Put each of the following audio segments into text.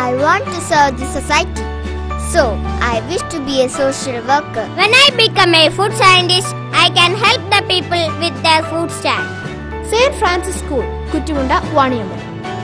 I want to serve the society. So, I wish to be a social worker. When I become a food scientist, I can help the people with their food stand. Saint Francis school Kuttumunda Vaniyambalam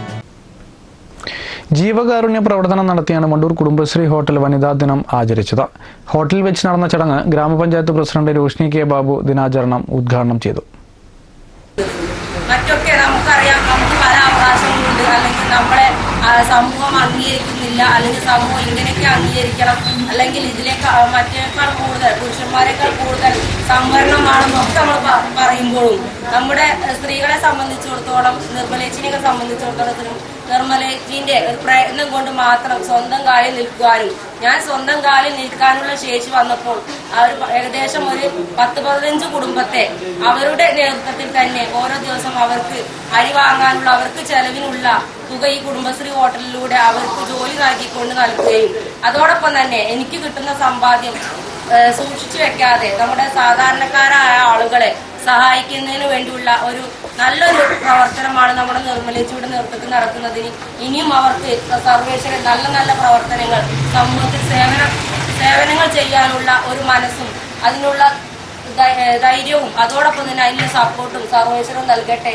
ജീവകാരുണ്യ പ്രവർത്തനം നടത്തിയാണ് Mandur Kudumbashree hotel വനിതാ ദിനം ആചരിച്ചത് ഹോട്ടലിൽ വെച്ച് നടന്ന ചടങ്ങ് ഗ്രാമപഞ്ചായത്ത് പ്രസിഡന്റ് രോഷ്നി കെ ബാബു ദിനാചരണം ഉദ്ഘാടനം ചെയ്തു മറ്റൊക്കെ നമുക്കറിയാം നമുക്ക് പല അവകാശങ്ങളുണ്ട് അല്ലെങ്കിൽ നമ്മളെ ആ, സമൂഹം അംഗീകരിക്കുന്നില്ല അല്ലെങ്കിൽ സമൂഹം ഇങ്ങനെയൊക്കെ അംഗീകരിക്കണം അല്ലെങ്കിൽ ഇതിലേക്ക് ആ, മറ്റേക്കാൾ കൂടുതൽ പുരുഷന്മാരെക്കാൾ കൂടുതൽ സംവരണമാണെന്നൊക്കെ നമ്മൾ പ- പറയുമ്പോഴും നമ്മുടെ ഏഹ്, സ്ത്രീകളെ സംബന്ധിച്ചിടത്തോളം നിർമ്മലേച്ചിനെയൊക്കെ സംബന്ധിച്ചിടത്തോളം നിർമ്മലേച്ചിന്റെ ഒരു പ്രയത്നം കൊണ്ട് മാത്രം സ്വന്തം കാലിൽ നിൽക്കുവാനും ഞാൻ സ്വന്തം കാലിൽ നിൽക്കാനുള്ള ശേഷി വന്നപ്പോൾ അവർ ഏകദേശം ഒരു പത്ത് പതിനഞ്ച് കുടുംബത്തെ അവരുടെ നേതൃത്വത്തിൽ തന്നെ ഓരോ ദിവസം അവർക്ക് അരി വാങ്ങാനുള്ള അവർക്ക് ചെലവിനുള്ള തുക ഈ കുടുംബശ്രീ ഹോട്ടലിലൂടെ അവർക്ക് ജോലി നൽകിക്കൊണ്ട് നൽകുകയും അതോടൊപ്പം തന്നെ എനിക്ക് കിട്ടുന്ന സമ്പാദ്യം ഏഹ്, സൂക്ഷിച്ചു വെക്കാതെ നമ്മുടെ സാധാരണക്കാരായ ആളുകളെ സഹായിക്കുന്നതിന് വേണ്ടിയുള്ള ഒരു നല്ലൊരു പ്രവർത്തനമാണ് നമ്മുടെ നിർമ്മലേച്ചിയുടെ നേതൃത്വത്തിൽ നടക്കുന്നതിന് ഇനിയും അവർക്ക് സർവേശ്വരൻ നല്ല നല്ല പ്രവർത്തനങ്ങൾ സമൂഹത്തിൽ സേവന സേവനങ്ങൾ ചെയ്യാനുള്ള ഒരു മനസ്സും അതിനുള്ള ധൈ- ഏഹ് ധൈര്യവും അതോടൊപ്പം തന്നെ അതിനുള്ള സപ്പോർട്ടും സർവേശ്വരൻ നൽകട്ടെ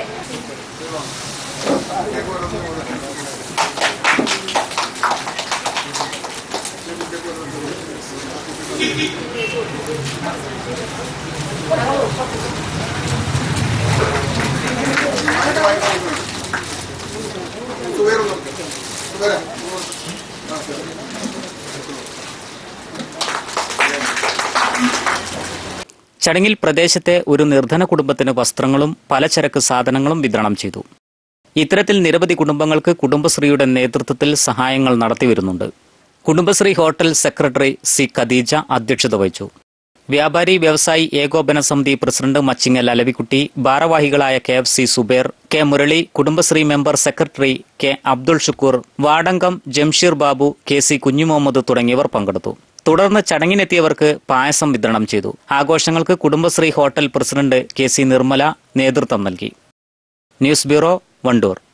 ചടങ്ങിൽ പ്രദേശത്തെ ഒരു നിർധന കുടുംബത്തിന് വസ്ത്രങ്ങളും പലചരക്ക് സാധനങ്ങളും വിതരണം ചെയ്തു ഇത്തരത്തിൽ നിരവധി കുടുംബങ്ങൾക്ക് കുടുംബശ്രീയുടെ നേതൃത്വത്തിൽ സഹായങ്ങൾ നടത്തിവരുന്നുണ്ട് Kudumbashree hotel secretary C Khadeeja അധ്യക്ഷത വഹിച്ചു വ്യാപാരി വ്യവസായി ഏകോപന സമിതി പ്രസിഡന്റ് മച്ചിങ്ങൽ അലവിക്കുട്ടി ഭാരവാഹികളായ K F C Zubair K Murali Kudumbashree member secretary K Abdul Shukoor Vadangam Jamsheer Babu K C Kunjumuhammed തുടങ്ങിയവർ പങ്കെടുത്തു തുടർന്ന് ചടങ്ങിനെത്തിയവർക്ക് പായസം വിതരണം ചെയ്തു ആഘോഷങ്ങൾക്ക് Kudumbashree hotel president K C Nirmala നേതൃത്വം നൽകി ന്യൂസ് ബ്യൂറോ വണ്ടൂർ